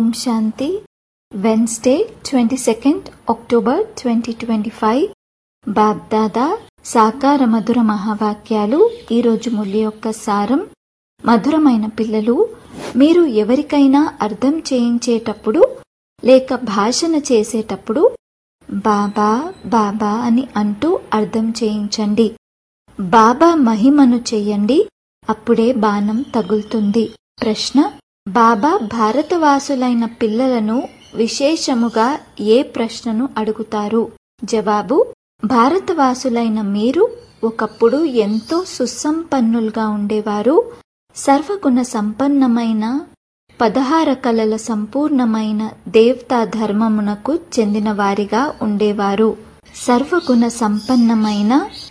ఓం శాంతి Wednesday twenty second October twenty twenty five Bapdada సాకార మధుర మహావాక్యాలు ఈరోజు ముల్లి యొక్క సారం మధురమైన పిల్లలు మీరు ఎవరికైనా అర్థం చేయించేటప్పుడు లేక భాషణ చేసేటప్పుడు బాబా బాబా అని అంటూ అర్థం చేయించండి బాబా మహిమను చెయ్యండి అప్పుడే బాణం తగులుతుంది ప్రశ్న బాబా భారతవాసులైన పిల్లలను విశేషముగా ఏ ప్రశ్నను అడుగుతారు జవాబు భారతవాసులైన మీరు ఒకప్పుడు ఎంతో సుసంపన్నులుగా ఉండేవారు సర్వగుణ సంపన్నమైన పదహార కళల సంపూర్ణమైన దేవతా ధర్మమునకు చెందిన వారిగా ఉండేవారు సర్వగుణ సంపన్నమైన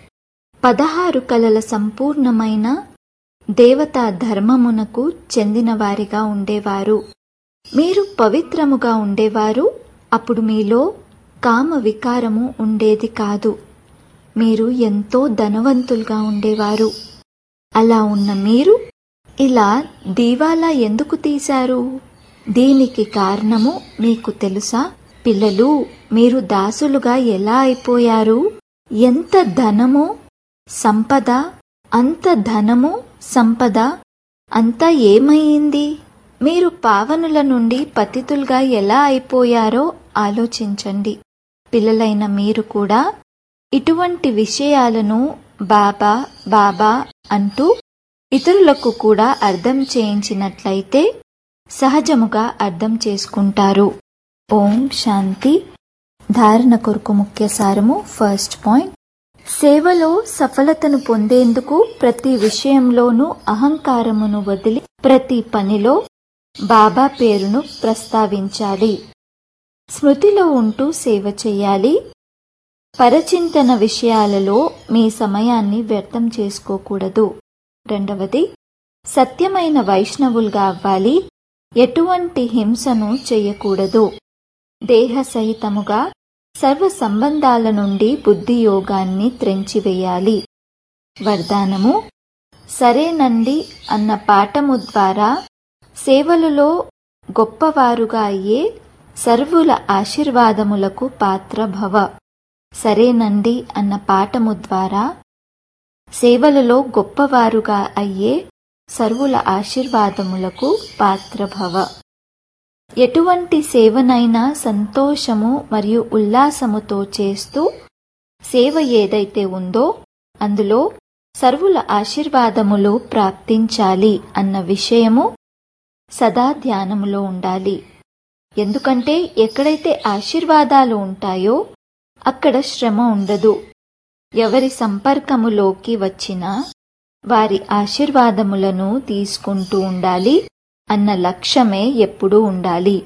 పదహారు కళల సంపూర్ణమైన దేవతా ధర్మమునకు చెందిన వారిగా ఉండేవారు మీరు పవిత్రముగా ఉండేవారు అప్పుడు మీలో కామ వికారము ఉండేది కాదు మీరు ఎంతో ధనవంతులుగా ఉండేవారు అలా ఉన్న మీరు ఇలా దీవాలా ఎందుకు తీశారు దీనికి కారణము మీకు తెలుసా పిల్లలు మీరు దాసులుగా ఎలా అయిపోయారు ఎంత ధనము సంపద అంత ధనము సంపద అంతా ఏమయ్యింది మీరు పావనుల నుండి పతితులుగా ఎలా అయిపోయారో ఆలోచించండి పిల్లలైన మీరు కూడా ఇటువంటి విషయాలను బాబా బాబా అంటూ ఇతరులకు కూడా అర్థం చేయించినట్లయితే సహజముగా అర్థం చేసుకుంటారు ఓం శాంతి ధారణ కొరకు ముఖ్య సారము ఫస్ట్ పాయింట్ సేవలో సఫలతను పొందేందుకు ప్రతి విషయంలోనూ అహంకారమును వదిలి ప్రతి పనిలో బాబా పేరును ప్రస్తావించాలి స్మృతిలో ఉంటూ సేవ చేయాలి పరచింతన విషయాలలో మీ సమయాన్ని వ్యర్థం చేసుకోకూడదు రెండవది సత్యమైన వైష్ణవులుగా అవ్వాలి ఎటువంటి హింసను చెయ్యకూడదు దేహ సహితముగా సర్వ సంబంధాల నుండి బుద్ధి యోగాన్ని త్రెంచివేయాలి వరదానము సరేనండి అన్న పాఠము ద్వారా సేవలలో గొప్పవారుగా అయ్యే సర్వుల ఆశీర్వాదములకు పాత్రభవ సరేనండి అన్న పాఠము ద్వారా సేవలలో గొప్పవారుగా అయ్యే సర్వుల ఆశీర్వాదములకు పాత్రభవ ఎటువంటి సేవనైనా సంతోషము మరియు ఉల్లాసముతో చేస్తూ సేవ ఏదైతే ఉందో అందులో సర్వుల ఆశీర్వాదములు ప్రాప్తించాలి అన్న విషయము సదా ధ్యానములో ఉండాలి ఎందుకంటే ఎక్కడైతే ఆశీర్వాదాలు ఉంటాయో అక్కడ శ్రమ ఉండదు ఎవరి సంపర్కములోకి వచ్చినా వారి ఆశీర్వాదములను తీసుకుంటూ ఉండాలి అన్న లక్ష్యమే ఎప్పుడూ ఉండాలి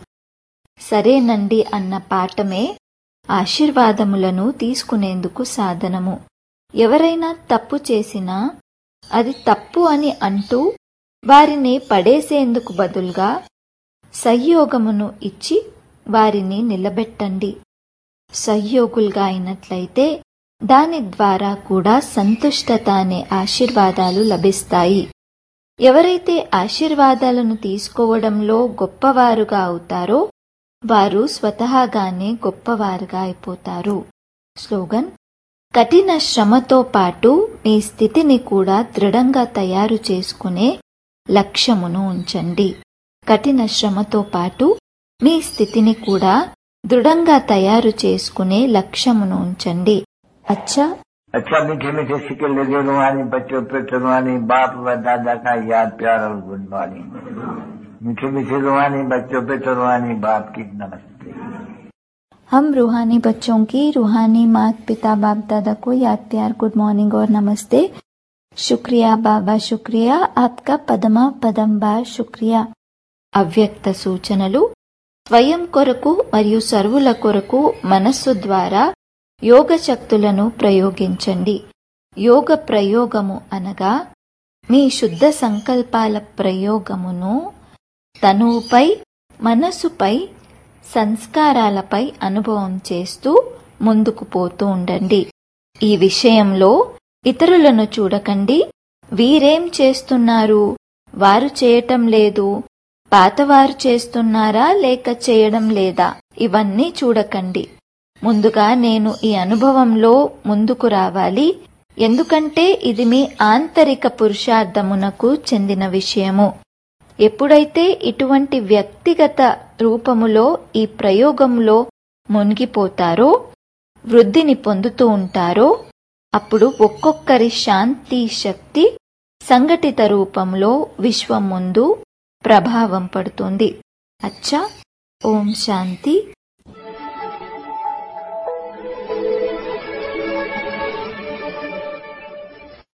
సరేనండి అన్న పాఠమే ఆశీర్వాదములను తీసుకునేందుకు సాధనము ఎవరైనా తప్పు చేసినా అది తప్పు అని అంటూ వారిని పడేసేందుకు బదులుగా సహయోగమును ఇచ్చి వారిని నిలబెట్టండి సహయోగులుగా అయినట్లయితే దాని ద్వారా కూడా సంతుష్టత అనే ఆశీర్వాదాలు లభిస్తాయి ఎవరైతే ఆశీర్వాదాలను తీసుకోవడంలో గొప్పవారుగా అవుతారో వారు స్వతహాగానే గొప్పవారుగా అయిపోతారు స్లోగన్ కఠిన శ్రమతో పాటు మీ స్థితిని కూడా దృఢంగా తయారు చేసుకునే లక్ష్యమును ఉంచండి కఠిన శ్రమతో పాటు మీ స్థితిని కూడా దృఢంగా తయారు చేసుకునే లక్ష్యమును ఉంచండి అచ్చా अच्छा मीठे मीठे सिक्के लगे रुहानी बच्चों पे रुहानी बाप व दादा का याद प्यार और गुड मॉर्निंग मीठे मीठे रुहानी बच्चों पे रुहानी बाप की नमस्ते हम रूहानी बच्चों की रूहानी मात पिता बाप दादा को याद प्यार गुड मॉर्निंग और नमस्ते शुक्रिया बाबा शुक्रिया आपका పదమా పదం బార్ శుక్రియా అవ్యక్త సూచనలు స్వయం కొరకు మరియు సర్వుల కొరకు మనస్సు ద్వారా యోగ శక్తులను ప్రయోగించండి యోగ ప్రయోగము అనగా మీ శుద్ధ సంకల్పాల ప్రయోగమును తనువుపై మనస్సుపై సంస్కారాలపై అనుభవం చేస్తూ ముందుకు పోతూ ఉండండి ఈ విషయంలో ఇతరులను చూడకండి వీరేం చేస్తున్నారు వారు చేయటం లేదు పాతవారు చేస్తున్నారా లేక చేయడం లేదా ఇవన్నీ చూడకండి ముందుగా నేను ఈ అనుభవంలో ముందుకు రావాలి ఎందుకంటే ఇది మీ ఆంతరిక పురుషార్థమునకు చెందిన విషయము ఎప్పుడైతే ఇటువంటి వ్యక్తిగత రూపములో ఈ ప్రయోగంలో మునిగిపోతారో వృద్ధిని పొందుతూ ఉంటారో అప్పుడు ఒక్కొక్కరి శాంతి శక్తి సంఘటిత రూపంలో విశ్వం ముందు ప్రభావం పడుతుంది అచ్చా ఓం శాంతి